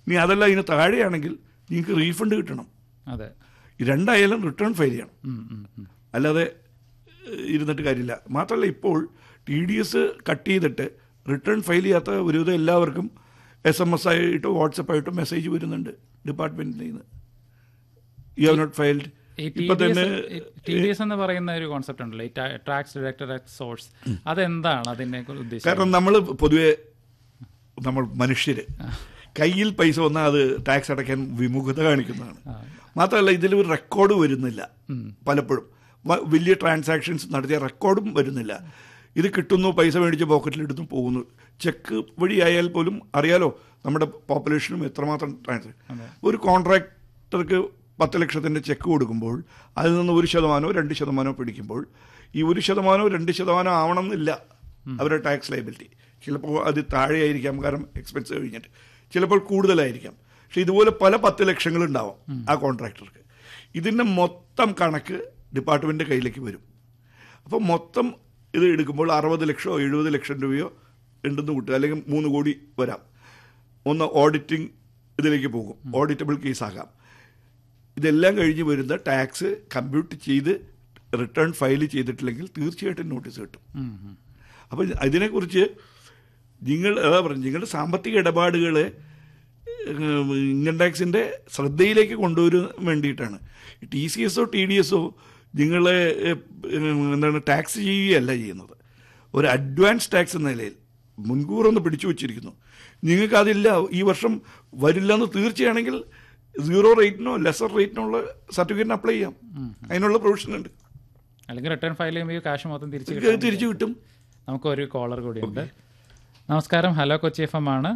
ഇനി അതല്ല ഇതിന് താഴെയാണെങ്കിൽ നിങ്ങൾക്ക് റീഫണ്ട് കിട്ടണം അതെ ഈ രണ്ടായാലും റിട്ടേൺ ഫയൽ ചെയ്യണം ഉം, ഉം, ഉം. അല്ലാതെ ഏഹ്, ഇരുന്നിട്ട് കാര്യമില്ല മാത്രമല്ല ഇപ്പോൾ ടി ഡി എസ് കട്ട് ചെയ്തിട്ട് റിട്ടേൺ ഫയൽ ചെയ്യാത്ത ഒരുവിധം എല്ലാവർക്കും എസ് എം എസ് ആയിട്ടോ വാട്സപ്പായിട്ടോ മെസ്സേജ് വരുന്നുണ്ട് ഡിപ്പാർട്ട്മെന്റിൽ നിന്ന് യു ഹാവ് നോട്ട് ഫയൽഡ് ഈ ടി ഇപ്പൊ ഡി തന്നെ എസ് ടി ഡി എസ് എന്ന് പറയുന്ന ഒരു കോൺസെപ്റ്റ് ഉണ്ടല്ലോ ഈ ടാക്സ് ഡിഡക്റ്റഡ് അറ്റ് സോഴ്സ് അതെന്താണ് അതിനെ ഉദ്ദേശിച്ചത് കാരണം നമ്മൾ പൊതുവെ നമ്മൾ മനുഷ്യര് കയ്യിൽ പൈസ വന്നാൽ അത് ടാക്സ് അടയ്ക്കാൻ വിമുഖത കാണിക്കുന്നതാണ് മാത്രമല്ല ഇതിൽ ഒരു റെക്കോർഡ് വരുന്നില്ല പലപ്പോഴും വ- വലിയ ട്രാൻസാക്ഷൻസ് നടത്തിയ റെക്കോർഡും വരുന്നില്ല ഇത് കിട്ടുന്നു പൈസ മേടിച്ച് പോക്കറ്റിലിടുന്നു പോകുന്നു ചെക്ക് വഴിയായാൽ പോലും അറിയാലോ നമ്മുടെ പോപ്പുലേഷനും എത്രമാത്രം ട്രാൻസാക്ഷൻ ഒരു കോൺട്രാക്ടർക്ക് പത്ത് ലക്ഷത്തിൻ്റെ ചെക്ക് കൊടുക്കുമ്പോൾ അതിൽ നിന്ന് ഒരു ശതമാനമോ രണ്ട് ശതമാനമോ പിടിക്കുമ്പോൾ ഈ ഒരു ശതമാനമോ രണ്ട് ശതമാനമോ ആവണമെന്നില്ല അവരുടെ ടാക്സ് ലൈബിലിറ്റി ചിലപ്പോൾ അത് താഴെയായിരിക്കാം കാരണം എക്സ്പെൻസ് കഴിഞ്ഞിട്ട് ചിലപ്പോൾ കൂടുതലായിരിക്കാം പക്ഷെ ഇതുപോലെ പല പത്ത് ലക്ഷങ്ങളുണ്ടാവും ആ കോൺട്രാക്ടർക്ക് ഇതിൻ്റെ മൊത്തം കണക്ക് ഡിപ്പാർട്ട്മെൻറ്റിൻ്റെ കയ്യിലേക്ക് വരും അപ്പോൾ മൊത്തം ഇത് എടുക്കുമ്പോൾ അറുപത് ലക്ഷമോ എഴുപത് ലക്ഷം രൂപയോ ഉണ്ടെന്ന് കൂട്ടുക അല്ലെങ്കിൽ മൂന്ന് കോടി വരാം ഒന്ന് ഓഡിറ്റിംഗ് ഇതിലേക്ക് പോകും ഓഡിറ്റബിൾ കേസാകാം ഇതെല്ലാം കഴിഞ്ഞ് വരുന്ന ടാക്സ് കമ്പ്യൂട്ട് ചെയ്ത് റിട്ടേൺ ഫയൽ ചെയ്തിട്ടില്ലെങ്കിൽ തീർച്ചയായിട്ടും നോട്ടീസ് കിട്ടും ഉം, ഉം. അപ്പോൾ ഇതിനെക്കുറിച്ച് നിങ്ങൾ അതാ പറഞ്ഞു നിങ്ങളുടെ സാമ്പത്തിക ഇടപാടുകൾ ഇൻകം ടാക്സിൻ്റെ ശ്രദ്ധയിലേക്ക് കൊണ്ടുവരാൻ വേണ്ടിയിട്ടാണ് ടി സി എസോ ടി ഡി എസോ നിങ്ങളെ ഏഹ്, എന്താണ് ടാക്സ് ചെയ്യുകയല്ല ചെയ്യുന്നത് ഒരു അഡ്വാൻസ് ടാക്സ് എന്ന നിലയിൽ മുൻകൂറൊന്ന് പിടിച്ചു വച്ചിരിക്കുന്നു നിങ്ങൾക്ക് അതില്ല ഈ വർഷം വരില്ല എന്ന് തീർച്ചയാണെങ്കിൽ സീറോ റേറ്റിനോ ലെസർ റേറ്റിനോ ഉള്ള സർട്ടിഫിക്കറ്റിന് അപ്ലൈ ചെയ്യാം അതിനുള്ള പ്രൊവിഷൻ ഉണ്ട് അല്ലെങ്കിൽ റിട്ടേൺ ഫയൽ ചെയ്യുമ്പോൾ കാശ് മൊത്തം തിരിച്ച് ഇത് കിട്ടാൻ തിരിച്ചു കിട്ടും നമുക്ക് ഒരു കോളർ കൂടിയുണ്ട് നമസ്കാരം ഹലോ കൊച്ചി എഫ് എം ആണ്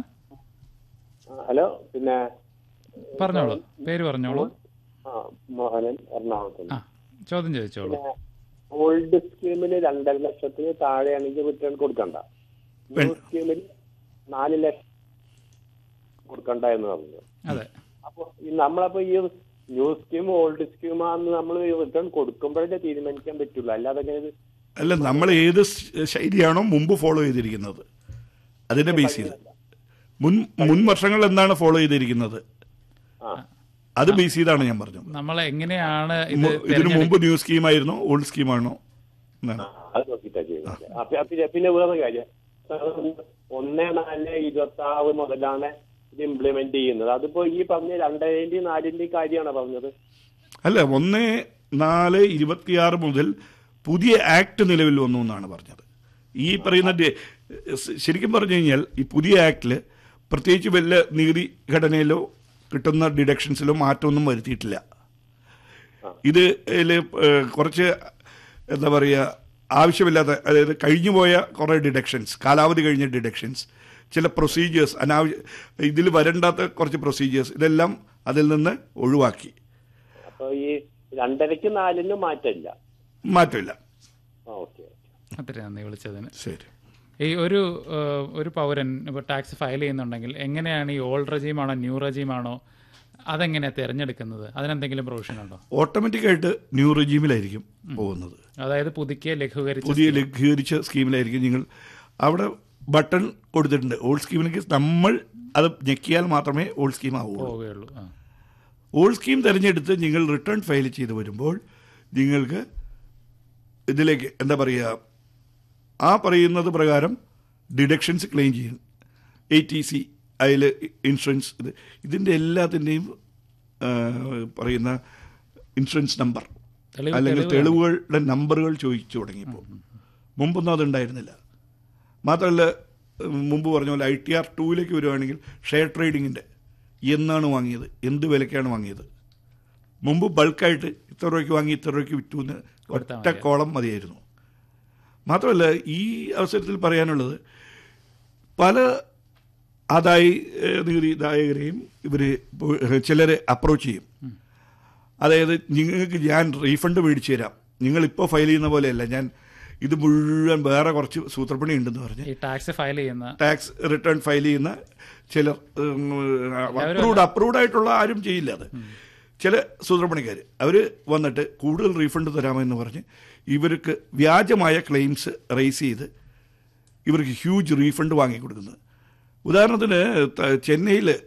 ഹലോ പിന്നെ പറഞ്ഞോളൂ പേര് പറഞ്ഞോളൂ ആ മോഹനൻ എറണാകുളത്ത് ആ ചോദ്യം ചോദിച്ചോളൂ പിന്നെ ഓൾഡ് സ്കീമിന് രണ്ടര ലക്ഷത്തിന് താഴെയാണെങ്കിൽ റിട്ടേൺ കൊടുക്കണ്ട ന്യൂ സ്കീമിൽ നാല് ലക്ഷം കൊടുക്കണ്ട എന്ന് പറഞ്ഞു അതെ അപ്പൊ ഈ നമ്മളപ്പോ ഈ ന്യൂ സ്കീം ഓൾഡ് സ്കീമാന്ന് നമ്മൾ റിട്ടേൺ കൊടുക്കുമ്പോഴേ തീരുമാനിക്കാൻ പറ്റുള്ളൂ അല്ലാതെ ഇങ്ങനെ ഇത് അല്ല നമ്മൾ ഏത് സ് ശൈലിയാണോ മുമ്പ് ഫോളോ ചെയ്തിരിക്കുന്നത് അതിന്റെ ബേസ് ചെയ്ത് മുൻ മുൻ വർഷങ്ങൾ എന്താണ് ഫോളോ ചെയ്തിരിക്കുന്നത് ആ അത് ബേസ് ചെയ്താണ് ഞാൻ പറഞ്ഞത് നമ്മൾ എങ്ങനെയാണ് ഇത് മു- ഇതിനു മുമ്പ് ന്യൂ സ്കീമായിരുന്നോ ഓൾഡ് സ്കീമാണോ എന്നാണ് അത് നോക്കിയിട്ടാ ചെയ്യുന്നത് അപ്പൊ പിന്നെ പിന്നെ വേറെ കാര്യം ഒന്ന് നാല് ഇരുപത്തി ആറ് മുതലാണ് ഇത് ഇംപ്ലിമെന്റ് ചെയ്യുന്നത് അതിപ്പോ ഈ പറഞ്ഞ രണ്ടേന്റെയും നാലിന്റെയും കാര്യമാണ് പറഞ്ഞത് അല്ല ഒന്ന് നാല് ഇരുപത്തിയാറ് മുതൽ പുതിയ ആക്ട് നിലവിൽ വന്നു എന്നാണ് പറഞ്ഞത് ഈ പറയുന്ന ഡേ- സ് ശരിക്കും പറഞ്ഞു കഴിഞ്ഞാൽ ഈ പുതിയ ആക്ടിൽ പ്രത്യേകിച്ച് വല്ല നികുതി ഘടനയിലോ കിട്ടുന്ന ഡിഡക്ഷൻസിലോ മാറ്റമൊന്നും വരുത്തിയിട്ടില്ല ഇത് ഇതില്, ഏഹ്, കുറച്ച് എന്താ പറയുക ആവശ്യമില്ലാത്ത അതായത് കഴിഞ്ഞുപോയ കുറേ ഡിഡക്ഷൻസ് കാലാവധി കഴിഞ്ഞ ഡിഡക്ഷൻസ് ചില പ്രൊസീജിയേഴ്സ് അനാവശ്യ ഇതിൽ വരണ്ടാത്ത കുറച്ച് പ്രൊസീജിയേഴ്സ് ഇതെല്ലാം അതിൽ നിന്ന് ഒഴിവാക്കി അപ്പൊ ഈ രണ്ടരയ്ക്ക് നാലിനും മാറ്റമില്ല മാറ്റമില്ല ഓക്കെ അത്ര നന്ദി വിളിച്ചതിന് ശരി ഈ ഒരു ഏഹ്, ഒരു പൗരൻ ഇപ്പോൾ ടാക്സ് ഫയൽ ചെയ്യുന്നുണ്ടെങ്കിൽ എങ്ങനെയാണ് ഈ ഓൾഡ് റെജീമാണോ ന്യൂ റെജീമാണോ അതെങ്ങനെയാണ് തിരഞ്ഞെടുക്കുന്നത് അതിനെന്തെങ്കിലും പ്രൊവിഷൻ ഉണ്ടോ ഓട്ടോമാറ്റിക്കായിട്ട് ന്യൂ റെജീമിലായിരിക്കും പോകുന്നത് അതായത് പുതുക്കിയ ലഘൂകരിച്ച പുതിയ ലഘൂകരിച്ച സ്കീമിലായിരിക്കും നിങ്ങൾ അവിടെ ബട്ടൺ കൊടുത്തിട്ടുണ്ട് ഓൾഡ് സ്കീമിലേക്ക് നമ്മൾ അത് ഞെക്കിയാൽ മാത്രമേ ഓൾഡ് സ്കീം ആവുള്ളൂ പോവുകയുള്ളൂ ആ ഓൾഡ് സ്കീം തിരഞ്ഞെടുത്ത് നിങ്ങൾ റിട്ടേൺ ഫയൽ ചെയ്ത് വരുമ്പോൾ നിങ്ങൾക്ക് ഇതിലേക്ക് എന്താ പറയുക ആ പറയുന്നത് പ്രകാരം ഡിഡക്ഷൻസ് ക്ലെയിം ചെയ്യും എ ടി സി അതിൽ ഇൻഷുറൻസ് ഇത് ഇതിൻ്റെ എല്ലാത്തിൻ്റെയും ആ, പറയുന്ന ഇൻഷുറൻസ് നമ്പർ തെളിവ് അല്ലെങ്കിൽ തെളിവ് തെളിവുകളുടെ നമ്പറുകൾ ചോദിച്ചു തുടങ്ങിയപ്പോൾ മുമ്പൊന്നും അതുണ്ടായിരുന്നില്ല മാത്രമല്ല ഉം, മുമ്പ് പറഞ്ഞ പോലെ ഐ ടി ആർ ടൂവിലേക്ക് വരുവാണെങ്കിൽ ഷെയർ ട്രേഡിങ്ങിൻ്റെ എന്നാണ് വാങ്ങിയത് എന്ത് വിലക്കാണ് വാങ്ങിയത് മുമ്പ് ബൾക്കായിട്ട് ഇത്ര രൂപയ്ക്ക് വാങ്ങി ഇത്ര രൂപയ്ക്ക് വിറ്റു എന്ന് കൊടുത്താൽ ഒറ്റ കോളം മതിയായിരുന്നു മാത്രമല്ല ഈ അവസരത്തിൽ പറയാനുള്ളത് പല ആദായ ഏഹ്, നികുതിദായകരെയും ഇവർ ചിലരെ അപ്രോച്ച് ചെയ്യും അതായത് നിങ്ങൾക്ക് ഞാൻ റീഫണ്ട് മേടിച്ചു തരാം നിങ്ങളിപ്പോൾ ഫയൽ ചെയ്യുന്ന പോലെയല്ല ഞാൻ ഇത് മുഴുവൻ വേറെ കുറച്ച് സൂത്രപ്പണി ഉണ്ടെന്ന് പറഞ്ഞ് ഈ ടാക്സ് ഫയൽ ചെയ്യുന്ന ടാക്സ് റിട്ടേൺ ഫയൽ ചെയ്യുന്ന ചിലർ അപ്രൂവ്ഡ് അപ്രൂവ്ഡ് ആയിട്ടുള്ള ആരും ചെയ്യില്ല അത് ചില സൂത്രപ്പണിക്കാർ അവർ വന്നിട്ട് കൂടുതൽ റീഫണ്ട് തരാമെന്ന് പറഞ്ഞ് ഇവർക്ക് വ്യാജമായ ക്ലെയിംസ് റേസ് ചെയ്ത് ഇവർക്ക് ഹ്യൂജ് റീഫണ്ട് വാങ്ങിക്കൊടുക്കുന്നത് ഉദാഹരണത്തിന് ത- ചെന്നൈയിൽ